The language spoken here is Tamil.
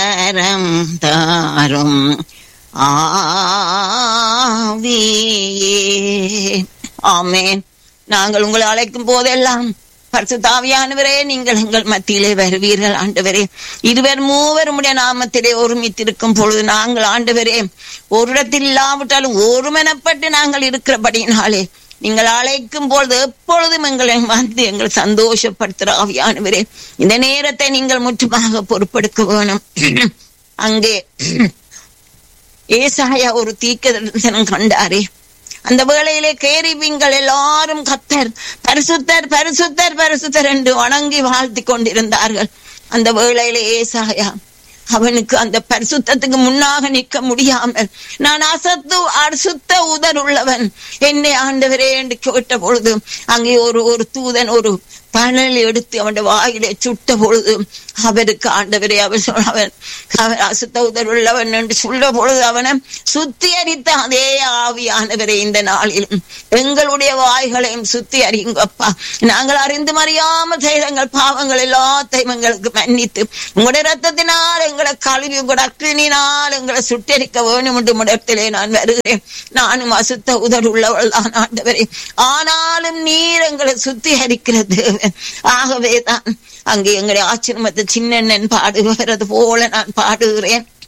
வரம் தாரும் ஆவியே ஆமென் நாங்கள் உங்களை அழைக்கும் போதெல்லாம் பரிசுத்தாவியானவரே நீங்கள் எங்கள் மத்தியிலே வருவீர்கள் ஆண்டவரே இருவர் மூவர் உடைய நாமத்திலே ஒருமித்திருக்கும் பொழுது நாங்கள் ஆண்டவரே ஒரு இடத்தில் இல்லாவிட்டாலும் ஒருமனப்பட்டு நாங்கள் இருக்கிறபடினாலே நீங்கள் அழைக்கும் பொழுது எப்பொழுதும் எங்களை வந்து எங்களை சந்தோஷப்படுத்துற ஆவியானவரே இந்த நேரத்தை நீங்கள் முற்றுமாக பொறுப்பெடுக்க வேணும் அங்கே ஏசாயா ஒரு தீக்க தரிசனம் கண்டாரே அந்த வேளையிலே கேரிபிங்கள் எல்லாரும் கத்தர் பரிசுத்தர் பரிசுத்தர் பரிசுத்தர் என்று வணங்கி வாழ்த்தி கொண்டிருந்தார்கள் அந்த வேளையிலே ஏசாயா அவனுக்கு அந்த பரிசுத்தத்துக்கு முன்னாக நிற்க முடியாமல் நான் அசத்து அசுத்த உதர் உள்ளவன் என்னை ஆண்டவரே என்று கேட்ட பொழுது அங்கே ஒரு ஒரு தூதன் ஒரு பணல் எடுத்து அவனுடைய வாயிலே சுட்ட பொழுது அவருக்கு ஆண்டவரே அவர் சொன்ன- அவன் அவர் அசுத்த உதர் உள்ளவன் என்று சொல்ல பொழுது அவனை சுத்திகரித்த அதே ஆவியானவரே இந்த நாளிலும் எங்களுடைய வாய்களையும் சுத்தி அறியுங்கப்பா நாங்கள் அறிந்து அறியாமல் செய்த எங்கள் பாவங்கள் எல்லாத்தையும் எங்களுக்கு மன்னித்து உங்களுடைய ரத்தத்தினால் எங்களை கழுவி உங்களுடைய அக்கினினால் எங்களை சுட்டரிக்க வேண்டும் என்று இடத்திலே நான் வருகிறேன் நானும் அசுத்த உதர் உள்ளவள் தான் ஆண்டவரே ஆனாலும் நீர் எங்களை சுத்திகரிக்கிறது ஆகவே தான் அங்கே எங்களுடைய ஆச்சிரமத்தை சின்னண்ணன் பாடுகிறது போல நான் பாடுகிறேன்